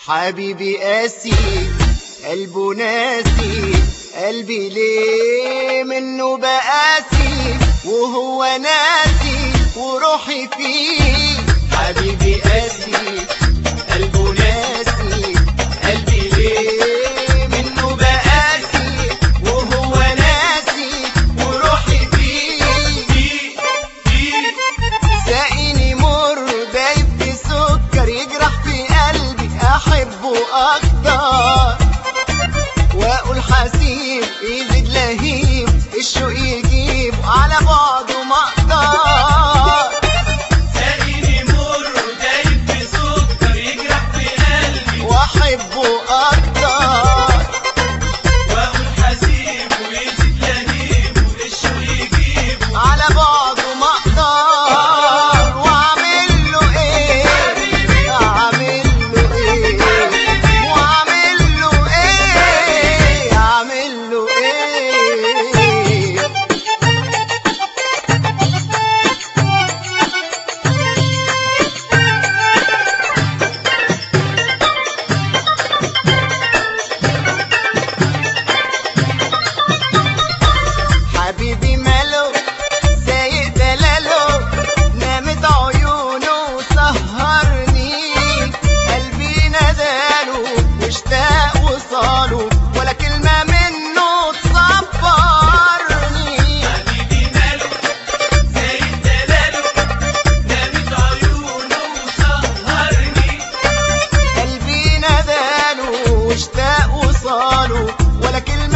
حبيبي قاسي قلبه ناسي قلبي ليه منه بقاسي وهو ناسي وروحي فيه حبيبي قاسي قلبه ناسي قلبي ليه منه بقاسي وهو ناسي وروحي فيه ساقيني مر دايب في سكر يجرح في قلبي احبه اكتر واقول حسيب يزيد لهيب الشوق يجيب على بعضه ما اقدر ساقيني مر دايب في سكر يجرح في قلبي واحبه اكتر واقول حسيب ويزيد لهيب والشوق يجيب على بعضه ما اقدر واعمل له ايه اعمل له ايه واعمل له ايه اعمل له ايه حبيبي ماله سايق دلاله نامت عيونه وسهرني قلبي نداله واشتاق وصاله ولا كلمة منه تصبرني حبيبي ماله زايد دلاله نامت عيونه وسهرني قلبي نداله واشتاق وصاله ولا كلمة